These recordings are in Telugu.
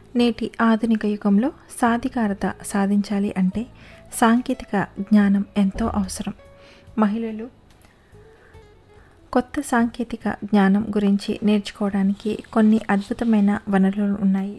నేటి ఆధునిక యుగంలో సాధికారత సాధించాలి అంటే సాంకేతిక జ్ఞానం ఎంతో అవసరం మహిళలు కొత్త సాంకేతిక జ్ఞానం గురించి నేర్చుకోవడానికి కొన్ని అద్భుతమైన వనరులు ఉన్నాయి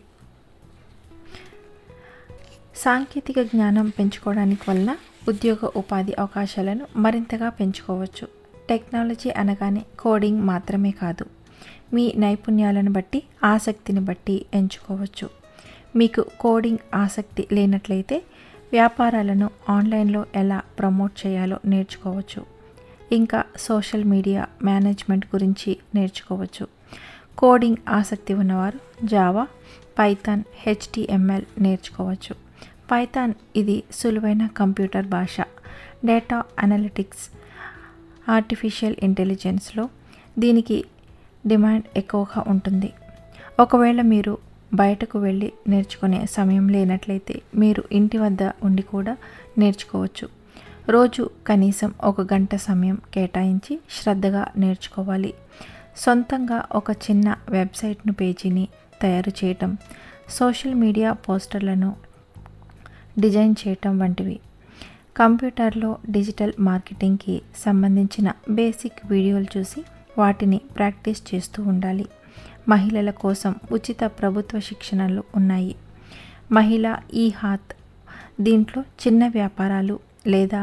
సాంకేతిక జ్ఞానం పెంచుకోవడానికి వల్ల ఉద్యోగ ఉపాధి అవకాశాలను మరింతగా పెంచుకోవచ్చు టెక్నాలజీ అనగానే కోడింగ్ మాత్రమే కాదు మీ నైపుణ్యాలను బట్టి ఆసక్తిని బట్టి ఎంచుకోవచ్చు మీకు కోడింగ్ ఆసక్తి లేనట్లయితే వ్యాపారాలను ఆన్లైన్లో ఎలా ప్రమోట్ చేయాలో నేర్చుకోవచ్చు ఇంకా సోషల్ మీడియా మేనేజ్మెంట్ గురించి నేర్చుకోవచ్చు కోడింగ్ ఆసక్తి ఉన్నవారు జావా పైథాన్ హెచ్టిఎంఎల్ నేర్చుకోవచ్చు పైథాన్ ఇది సులువైన కంప్యూటర్ భాష డేటా అనలిటిక్స్ ఆర్టిఫిషియల్ ఇంటెలిజెన్స్లో దీనికి డిమాండ్ ఎక్కువగా ఉంటుంది ఒకవేళ మీరు బయటకు వెళ్ళి నేర్చుకునే సమయం లేనట్లయితే మీరు ఇంటి వద్ద ఉండి కూడా నేర్చుకోవచ్చు రోజు కనీసం ఒక గంట సమయం కేటాయించి శ్రద్ధగా నేర్చుకోవాలి సొంతంగా ఒక చిన్న వెబ్సైట్ను పేజీని తయారు చేయటం సోషల్ మీడియా పోస్టర్లను డిజైన్ చేయటం వంటివి కంప్యూటర్లో డిజిటల్ మార్కెటింగ్కి సంబంధించిన బేసిక్ వీడియోలు చూసి వాటిని ప్రాక్టీస్ చేస్తూ ఉండాలి మహిళల కోసం ఉచిత ప్రభుత్వ శిక్షణలు ఉన్నాయి మహిళ ఈ హాత్ దీంట్లో చిన్న వ్యాపారాలు లేదా